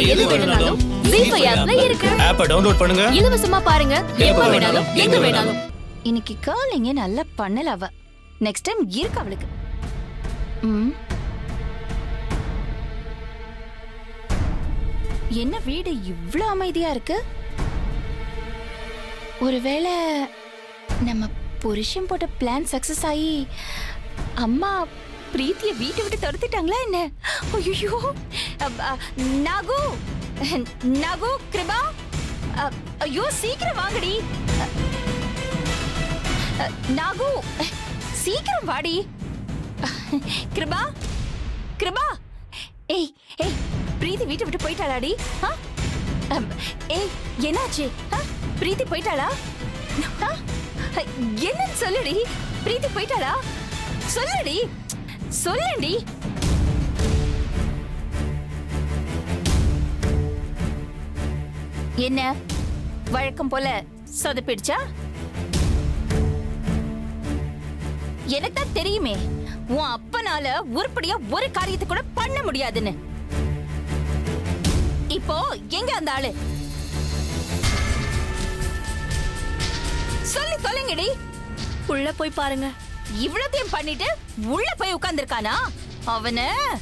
எது வேணும்னாலும் ஜீ ஃபைவ் ஆப்ல இருக்கு ஆப்பை டவுன்லோட் பண்ணுங்க இலவசமா பாருங்க எப்ப வேணாலும் எங்க வேணாலும் இன்னைக்கு கேர்லிங்க நல்லா பண்ணல அவ நெக்ஸ்ட் டைம் இருக்கு அவளுக்கு ம். என்ன வீடு இவ்ளோ அமைதியா இருக்கு ஒருவேளை நம்ம புருஷன் போட்ட பிளான் சக்சஸ் ஆகி அம்மா பிரீத்திய வீட்டை விட்டு துரத்திட்டாங்களா என்ன ஐயோ நாகு நாகு கிருபா அ, ஐயோ சீக்கிரம் வாங்கடி அ, நாகு சீக்கிரம் வாடி கிருபா கிருபா ஏய் ஏய் பிரீத்தி வீட்டை விட்டு போயிட்டாளாடி ஆ? அம், ஏய் என்னாச்சு ஆ? பிரீத்தி போயிட்டாளா ஆ? என்னன்னு சொல்லுடி பிரீத்தி போயிட்டாளா சொல்லுடி சொல்லுடி என்ன வழக்கம் போல சொதப்பிடுச்சா எனக்கு தான் தெரியுமே உன் அப்பனால உருப்படியா ஒரு காரியத்தை கூட பண்ண முடியாதுன்னு இப்போ எங்க அந்த ஆளு சொல்லி தொலைங்கடி உள்ள போய் பாருங்க இவ்வளத்தையும் பண்ணிட்டு உள்ள போய் உட்கார்ந்திருக்கானா அவன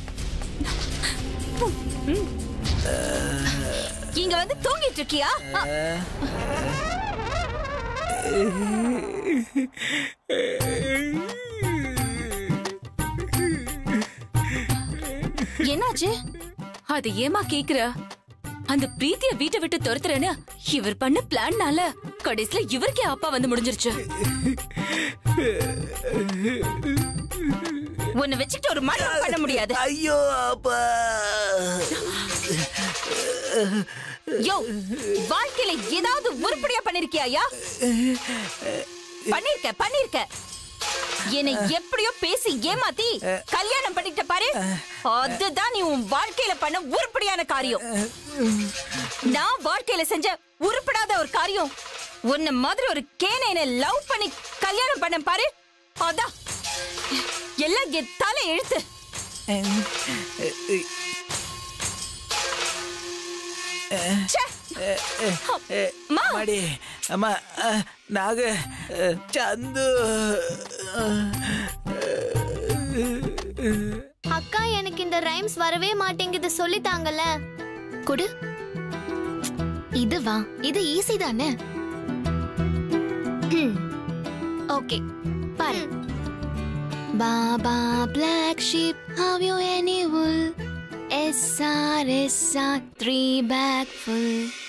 இங்க வந்து தூங்கிட்டு இருக்கியா அ, என்னாச்சு அது ஏமா கேக்குற அந்த பிரீத்திய வீட்டை விட்டு துரத்துறேன்னு இவர் பண்ண பிளான்னால கடைசில இவருக்கே அப்பா வந்து முடிஞ்சிருச்சு உன்னை வச்சுட்டு ஒரு மரம் பண்ண முடியாது ஐயோ அப்பா யோ வாழ்க்கையில ஏதாவது உருப்படியா பண்ணிருக்கியாயா பண்ணிருக்க பண்ணிருக்க என்னை எப்படியோ பேசி ஏமாத்தி கல்யாணம் பண்ணிட்ட பாரு அதுதான் நீ உன் வாழ்க்கையில பண்ண உருப்படியான காரியம் நான் வாழ்க்கையில செஞ்ச உருப்படாத ஒரு காரியம் உன்ன மாதிரி ஒரு கேனை லவ் பண்ணி கல்யாணம் பண்ண பாரு அதான் எல்லாம் என் தலை எழுத்து ச்சே. அம்மா. மாடி அம்மா அஹ், நாக அஹ், சந்து அக்கா எனக்கு இந்த ரைம்ஸ் வரவே மாட்டேங்குது சொல்லித்தாங்கல்ல கொடு இதுவா இது ஈஸி தானே ஓகே பாரு baa baa black sheep have you any wool yes sir yes sir three bag full